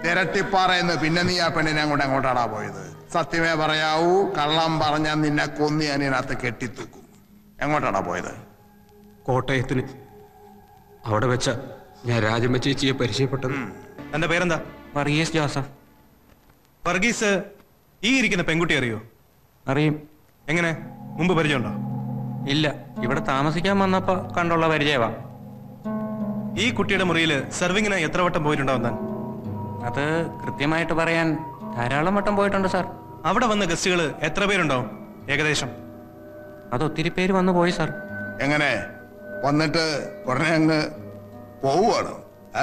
ഇരട്ടിപ്പാറയെന്ന് പിന്നെ നീ ആ പെണ്ണിനെ കൊണ്ട് എങ്ങോട്ടാടാ പോയത് സത്യമേ പറയാവൂ കള്ളം പറഞ്ഞാൽ നിന്നെ കൊന്നി അതിനകത്ത് കെട്ടിത്തൂക്കും എങ്ങോട്ടാടാ പോയത് കോട്ടയത്തിന് അവിടെ വെച്ച ഞാൻ രാജമ്മ ചേച്ചിയെ പരിചയപ്പെട്ടത് തന്റെ പേരെന്താ വർഗീസ് ജോസഫ് വർഗീസ് ഈ ഇരിക്കുന്ന പെൺകുട്ടി അറിയോ അറിയും എങ്ങനെ മുമ്പ് പരിചയമുണ്ടോ ഇല്ല ഇവിടെ താമസിക്കാൻ വന്നപ്പോ കണ്ടുള്ള പരിചയമാ ഈ കുട്ടിയുടെ മുറിയിൽ സെർവിങ്ങിന് എത്ര വട്ടം പോയിട്ടുണ്ടാവും താൻ അത് കൃത്യമായിട്ട് പറയാൻ ധാരാളം വട്ടം പോയിട്ടുണ്ട് സാർ അവിടെ വന്ന ഗസ്റ്റുകൾ എത്ര പേരുണ്ടാവും ഏകദേശം അത് ഒത്തിരി പേര് വന്നു പോയി സാർ എങ്ങനെ വന്നിട്ട് ഉടനെ അങ്ങ് പോവുകയാണ് ഏ?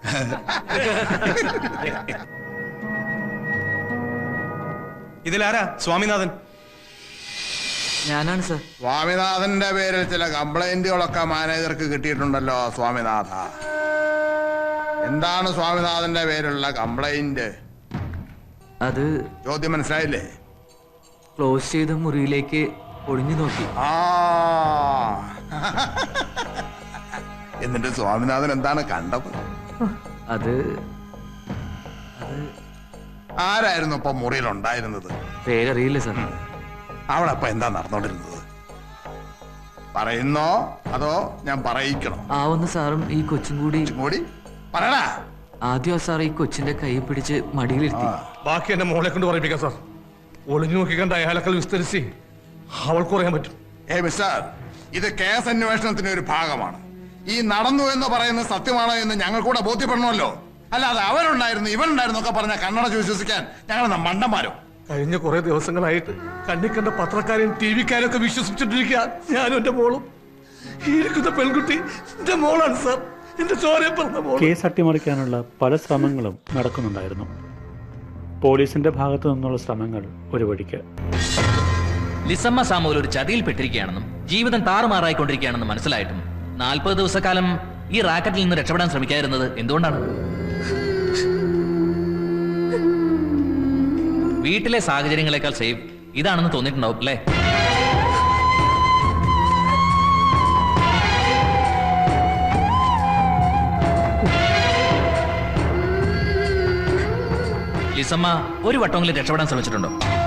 ഇതിലാരാ സ്വാമിനാഥൻ ഞാനാണ് സർ സ്വാമിനാഥന്റെ പേരിൽ ചില കംപ്ലൈന്റുകളൊക്കെ മാനേജർക്ക് കിട്ടിയിട്ടുണ്ടല്ലോ സ്വാമിനാഥ എന്താണ് സ്വാമിനാഥന്റെ പേരിലുള്ള കംപ്ലൈന്റ് അത് ചോദ്യം മനസ്സിലായില്ലേ ക്ലോസ് ചെയ്ത മുറിയിലേക്ക് ഒളിഞ്ഞു നോക്കി ആ എന്നിട്ട് സ്വാമിനാഥൻ എന്താണ് കണ്ടത് അത് ആരായിരുന്നു ഇപ്പൊ മുറിയിൽ ഉണ്ടായിരുന്നത് പേരറിയില്ല സർ അവിടെ അപ്പൊ എന്താ നടന്നോണ്ടിരുന്നത് പറയുന്നോ അതോ ഞാൻ പറയിക്കണോ ആവുന്ന സാറും ഈ കൊച്ചും കൂടി കൂടി പറയടാ ആദ്യം ആ സാർ ഈ കൊച്ചിന്റെ കൈ പിടിച്ച് മടിയിലിരുത്തി ബാക്കി എന്റെ മോളെ കൊണ്ട് പറയിപ്പിക്കാം സാർ ഒളിഞ്ഞു നോക്കി കണ്ട അയാളക്കൽ വിസ്തരിച്ച് അവൾക്ക് പറയാൻ പറ്റും ഏ മിസ്റ്റർ ഇത് കേസ് അന്വേഷണത്തിന്റെ ഒരു ഭാഗമാണ് ഈ നടന്നു എന്ന് പറയുന്നത് സത്യമാണോ എന്ന് ഞങ്ങൾ കൂടെ ബോധ്യപ്പെടണമല്ലോ അല്ലാതെ അവനുണ്ടായിരുന്നു ഇവനുണ്ടായിരുന്നു ഒക്കെ പറഞ്ഞ കണ്ണടച്ച് വിശ്വസിക്കാൻ ഞങ്ങൾ മണ്ടന്മാരോ കഴിഞ്ഞ കുറെ ദിവസങ്ങളായിട്ട് കണ്ണി കണ്ട പത്രക്കാരെയും ടി വിക്കാരും ഒക്കെ വിശ്വസിച്ചിട്ടിരിക്കുക ഞാനും എന്റെ മോളും ഈ ഇരിക്കുന്ന പെൺകുട്ടി എന്റെ മോളാണ് സാർ എന്റെ ചോരയെ പറഞ്ഞ മോൾ കേസ് അട്ടിമറിക്കാനുള്ള പല ശ്രമങ്ങളും നടക്കുന്നുണ്ടായിരുന്നു പോലീസിന്റെ ഭാഗത്തു നിന്നുള്ള ശ്രമങ്ങൾ ഒരു വഴിക്ക് ലിസമ്മ സാമുവൽ ഒരു ചതിയിൽപ്പെട്ടിരിക്കുകയാണെന്നും ജീവിതം താറുമാറായിക്കൊണ്ടിരിക്കുകയാണെന്നും മനസ്സിലായിട്ടും നാൽപ്പത് ദിവസക്കാലം ഈ റാക്കറ്റിൽ നിന്ന് രക്ഷപ്പെടാൻ ശ്രമിക്കാതിരുന്നത് എന്തുകൊണ്ടാണ് വീട്ടിലെ സാഹചര്യങ്ങളെക്കാൾ സേഫ് ഇതാണെന്ന് തോന്നിയിട്ടുണ്ടാവും അല്ലേ ലിസമ്മ ഒരു വട്ടമെങ്കിലും രക്ഷപ്പെടാൻ ശ്രമിച്ചിട്ടുണ്ടോ